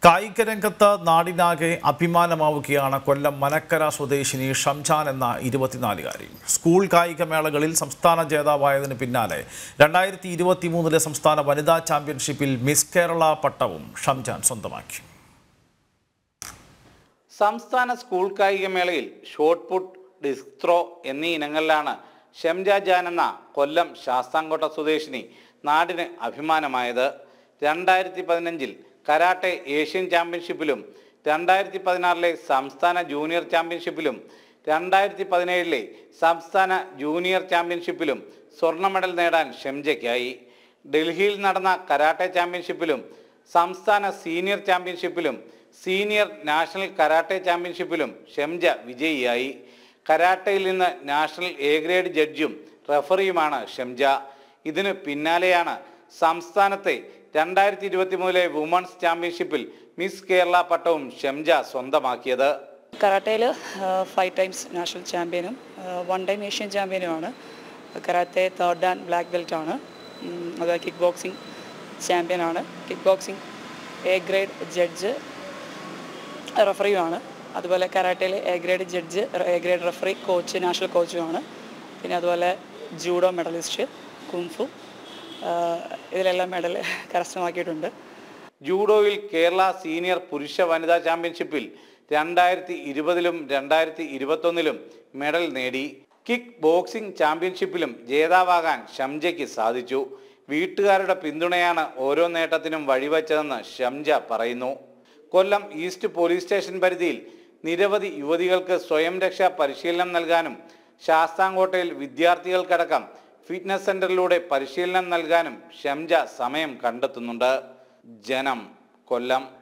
കായിക രംഗത്ത് നാടിനാകെ അഭിമാനമാവുകയാണ് കൊല്ലം മനക്കര സ്വദേശിനി ഷംജാൻ എന്ന ഇരുപത്തിനാലുകാരി സ്കൂൾ കായിക മേളകളിൽ സംസ്ഥാന ജേതാവായതിന് പിന്നാലെ രണ്ടായിരത്തി ഇരുപത്തി മൂന്നിലെ സംസ്ഥാന വനിതാ ചാമ്പ്യൻഷിപ്പിൽ മിസ് കേരള പട്ടവും ഷംജാൻ സ്വന്തമാക്കി സംസ്ഥാന സ്കൂൾ കായികമേളയിൽ ഷോട്ട് പുട്ട് ഡിസ്ക് ത്രോ എന്നീ ഇനങ്ങളിലാണ് ഷംജ ജാൻ എന്ന കൊല്ലം ശാസ്താംകോട്ട സ്വദേശിനി നാടിന് അഭിമാനമായത് രണ്ടായിരത്തി പതിനഞ്ചിൽ കരാട്ടെ ഏഷ്യൻ ചാമ്പ്യൻഷിപ്പിലും രണ്ടായിരത്തി പതിനാറിലെ സംസ്ഥാന ജൂനിയർ ചാമ്പ്യൻഷിപ്പിലും രണ്ടായിരത്തി പതിനേഴിലെ സംസ്ഥാന ജൂനിയർ ചാമ്പ്യൻഷിപ്പിലും സ്വർണ്ണ മെഡൽ നേടാൻ ഷംജയ്ക്കായി ഡൽഹിയിൽ നടന്ന കരാട്ടെ ചാമ്പ്യൻഷിപ്പിലും സംസ്ഥാന സീനിയർ ചാമ്പ്യൻഷിപ്പിലും സീനിയർ നാഷണൽ കരാട്ടെ ചാമ്പ്യൻഷിപ്പിലും ഷംജ വിജയിയായി കരാട്ടയിൽ നിന്ന് നാഷണൽ എ ഗ്രേഡ് ജഡ്ജും റഫറിയുമാണ് ഷംജ ഇതിന് പിന്നാലെയാണ് സംസ്ഥാനത്തെ രണ്ടായിരത്തി ഇരുപത്തി മൂന്നിലെ വുമൺസ് ചാമ്പ്യൻഷിപ്പിൽ മിസ് കേരള പട്ടവും ഷംജ സ്വന്തമാക്കിയത് കരാട്ടയിൽ ഫൈവ് ടൈംസ് നാഷണൽ ചാമ്പ്യനും വൺ ടൈം ഏഷ്യൻ ചാമ്പ്യനുമാണ് karate third and black belt ആണ് ഉം, അതുപോലെ കിക്ക് ബോക്സിംഗ് ചാമ്പ്യനാണ് kick boxing A grade judge റഫറിയുമാണ് അതുപോലെ കരാട്ടയിൽ A grade judge A grade referee coach national കോച്ചുമാണ് പിന്നെ അതുപോലെ ജൂഡോ മെഡലിസ്റ്റ് കുംഫു ഇതിലെല്ലാം മെഡൽ കരസ്ഥമാക്കിയിട്ടുണ്ട് ജൂഡോയിൽ കേരള സീനിയർ പുരുഷ വനിതാ ചാമ്പ്യൻഷിപ്പിൽ രണ്ടായിരത്തി ഇരുപതിലും രണ്ടായിരത്തി ഇരുപത്തൊന്നിലും മെഡൽ നേടി കിക്ക് ബോക്സിംഗ് ചാമ്പ്യൻഷിപ്പിലും ജേതാവാകാൻ ഷംജയ്ക്ക് സാധിച്ചു വീട്ടുകാരുടെ പിന്തുണയാണ് ഓരോ നേട്ടത്തിനും വഴിവെച്ചതെന്ന് ഷംജ പറയുന്നു കൊല്ലം ഈസ്റ്റ് പോലീസ് സ്റ്റേഷൻ പരിധിയിൽ നിരവധി യുവതികൾക്ക് സ്വയം രക്ഷാ പരിശീലനം നൽകാനും ശാസ്താംകോട്ടയിൽ വിദ്യാർത്ഥികൾക്കടക്കം ഫിറ്റ്നസ് സെന്ററിലൂടെ പരിശീലനം നൽകാനും ഷംജ സമയം കണ്ടെത്തുന്നുണ്ട് ജനം കൊല്ലം